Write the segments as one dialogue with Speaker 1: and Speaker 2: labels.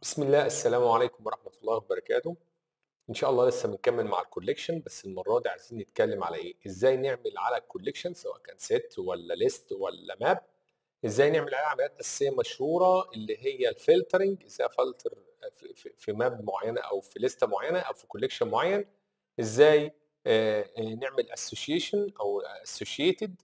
Speaker 1: بسم الله السلام عليكم ورحمة الله وبركاته إن شاء الله لسه بنكمل مع الكوليكشن بس المرة دي عايزين نتكلم على إيه إزاي نعمل على الكوليكشن سواء كان سيت ولا ليست ولا ماب إزاي نعمل عليها عمليات أساسية مشهورة اللي هي الفلترنج إزاي أفلتر في, في, في ماب معينة أو في ليستة معينة أو في كوليكشن معين إزاي آه، آه، نعمل اسوشيشن أو اسوشيتد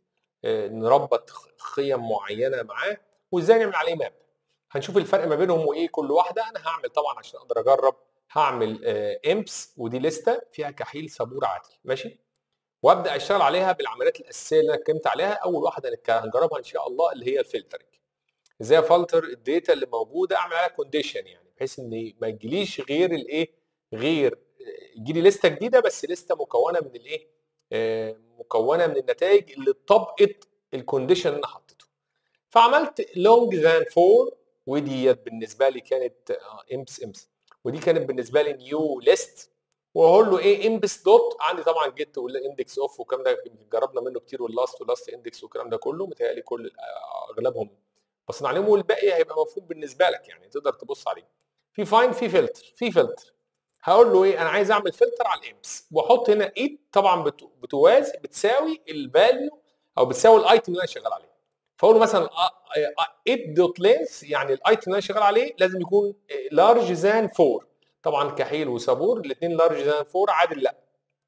Speaker 1: نربط قيم معينة معاه وإزاي نعمل عليه ماب هنشوف الفرق ما بينهم وايه كل واحده انا هعمل طبعا عشان اقدر اجرب هعمل امبس ودي لسته فيها كحيل صابور عادي ماشي وابدا اشتغل عليها بالعمليات الاساسيه اللي انا اتكلمت عليها اول واحده هنك- هنجربها ان شاء الله اللي هي الفلترنج ازاي افلتر الداتا اللي موجوده اعمل عليها كونديشن يعني بحيث ان ما يجيليش غير الايه غير يجي لي لسته جديده بس لسته مكونه من الايه آه، مكونه من النتائج اللي طبقت الكونديشن اللي انا حطيته فعملت لونج ذان 4 وديت بالنسبه لي كانت امس امس ودي كانت بالنسبه لي نيو ليست واقول له ايه امبس دوت عندي طبعا جيت والاندكس اوف والكلام ده جربنا منه كتير واللاست واللاست اندكس والكلام ده كله متهيألي كل آه، اغلبهم بصينا عليهم والباقي هيبقى مفهوم بالنسبه لك يعني تقدر تبص عليه في فاين في فلتر في فلتر هقول له ايه انا عايز اعمل فلتر على الامس واحط هنا ايد طبعا بت- بتوازي بتساوي الفاليو او بتساوي الايتم اللي انا شغال عليه فاقول له مثلا ات دوت لينس يعني الايتم اللي انا شغال عليه لازم يكون لارج ذان 4 طبعا كحيل وصابور الاثنين لارج ذان 4 عادل لا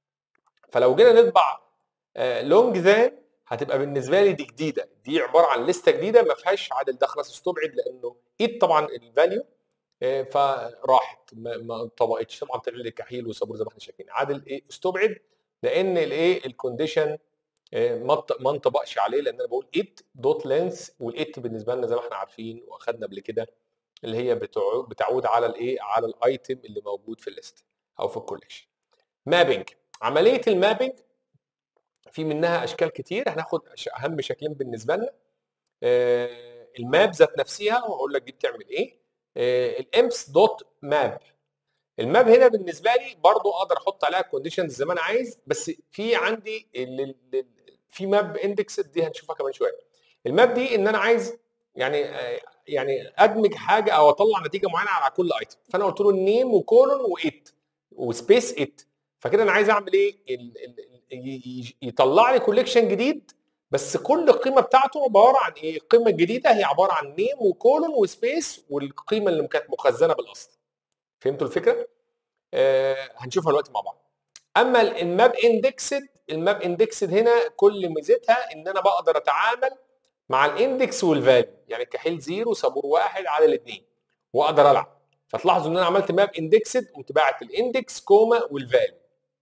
Speaker 1: فلو جينا نطبع لونج ذان هتبقى بالنسبه لي دي جديده دي عباره عن لسته جديده ما فيهاش عادل ده خلاص استبعد لانه ايد طبعا الفاليو آه، فراحت ما ما طبقتش طبعا طلع لي كحيل وصابور زي ما احنا شايفين عادل ايه استبعد لان الايه الكونديشن آه، ما ط- ما انطبقش عليه لان انا بقول ات دوت لينس والات بالنسبه لنا زي ما احنا عارفين واخدنا قبل كده اللي هي بتعو- بتعود على الايه على الايتم اللي موجود في الليست او في الكوليكشن مابينج عمليه المابينج في منها اشكال كتير هناخد أش- اهم شكلين بالنسبه لنا آه، الماب ذات نفسها وهقول لك دي بتعمل ايه الامس دوت ماب الماب هنا بالنسبه لي برضو اقدر احط عليها كونديشنز زي ما انا عايز بس في عندي ال- ال- ال- في ماب اندكس دي هنشوفها كمان شويه الماب دي ان انا عايز يعني آه، يعني ادمج حاجه او اطلع نتيجه معينه على كل ايتم فانا قلت له النيم وكولون وات وسبيس ات فكده انا عايز اعمل ايه ال- ال- ال- ي- ي- يطلع لي كوليكشن جديد بس كل القيمه بتاعته عباره عن ايه القيمه الجديده هي عباره عن نيم وكولون وسبيس والقيمه اللي كانت مخزنه بالاصل فهمتوا الفكره آه هنشوفها دلوقتي مع بعض اما ال- الماب اندكسد الماب اندكسد هنا كل ميزتها ان انا بقدر اتعامل مع الاندكس والفاليو يعني كحيل زيرو صابور واحد عدد اثنين واقدر العب فتلاحظوا ان انا عملت ماب اندكسد قمت باعت الاندكس كوما والفاليو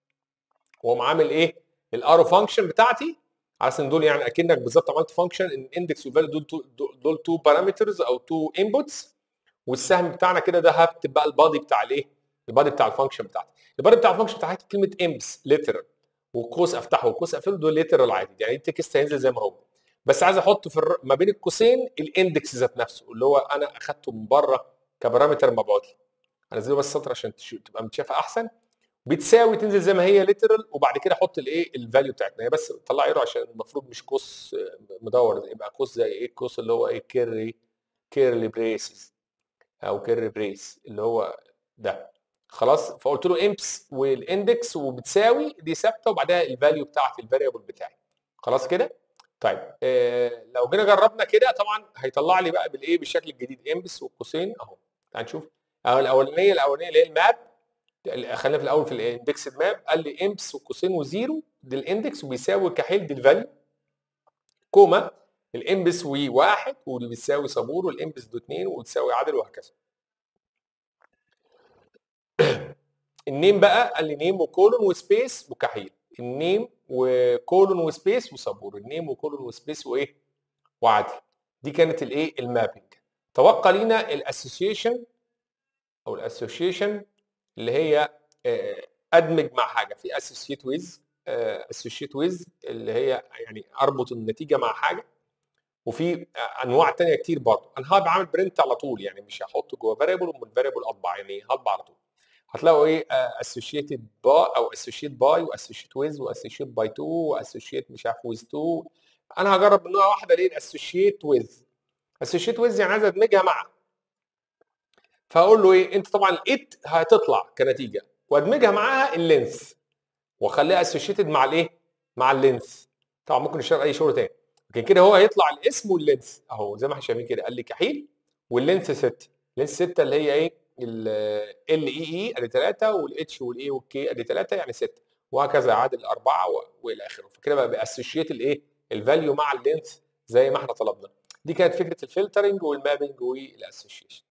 Speaker 1: واقوم عامل ايه الارو فانكشن بتاعتي على اساس ان دول يعني اكنك بالظبط عملت فانكشن الاندكس والفاليو دول تو دول تو بارامترز او تو انبوتس والسهم بتاعنا كده ده هكتب بقى البادي بتاع الايه البادي بتاع الفانكشن بتاعتي البادي بتاع الفانكشن بتاعتي كلمه امبس ليترال وقوس افتحه وقوس اقفله دول ليترال عادي يعني التكست هينزل زي ما هو بس عايز احط في الر... ما بين القوسين الاندكس ذات نفسه اللي هو انا اخدته من بره كبارامتر مبعوث لي انزله بس سطر عشان تش... تبقى متشافه احسن بتساوي تنزل زي ما هي ليترال وبعد كده احط الايه الفاليو بتاعتنا هي بس طلع ايرو عشان المفروض مش قوس آه، مدور يبقى قوس زي ايه القوس اللي هو ايه كيرلي كيرلي بريسز او كيرلي بريس اللي هو ده خلاص فقلت له امبس والاندكس وبتساوي دي ثابته وبعدها الفاليو بتاعت الفاريبل بتاعي خلاص كده طيب آه لو جينا جربنا كده طبعا هيطلع لي بقى بالايه بالشكل الجديد امبس والقوسين اهو تعال نشوف اهو الاولانيه الاولانيه اللي هي الماب خلينا في الاول في الاندكسد ماب قال لي امبس وقوسين وزيرو دي الاندكس وبيساوي كحيل دي الفاليو كوما الامبس وواحد واللي بيساوي صابور والامبس دو اتنين وتساوي عدل وهكذا النيم بقى قال لي نيم وكولون وسبيس وكحيل النيم وكولون وسبيس وصابور النيم وكولون وسبيس وايه وعدل دي كانت الايه المابنج توقع لينا الاسوسيشن او الاسوسيشن اللي هي آه، ادمج مع حاجه في اسوسيت ويز اسوسيت ويز اللي هي يعني اربط النتيجه مع حاجه وفي انواع تانية كتير برضه انا هبقى عامل برنت على طول يعني مش هحطه جوه فاريبل ومن فاريبل اطبع يعني هطبع على طول هتلاقوا ايه اسوشيتد با او اسوشيت باي واسوشيت ويز واسوشيت باي تو واسوشيت مش عارف ويز تو انا هجرب من نوع واحده ليه الاسوشيت ويز اسوشيت ويز يعني عايز ادمجها مع فاقول له ايه انت طبعا الات هتطلع كنتيجه وادمجها معاها اللينث واخليها اسوشيتد مع الايه مع اللينث طبعا ممكن نشتغل اي شغل تاني لكن كده هو هيطلع الاسم واللينث اهو زي ما احنا شايفين كده قال لي كحيل واللينث 6 اللينث 6 اللي هي ايه ال اي اي ادي 3 والاتش والاي والكي ادي 3 يعني 6 وهكذا عادل اربعه والى اخره فكده بقى باسوشيت الايه الفاليو مع اللينث زي ما احنا طلبنا دي كانت فكره الفلترنج والمابنج والاسوشيشن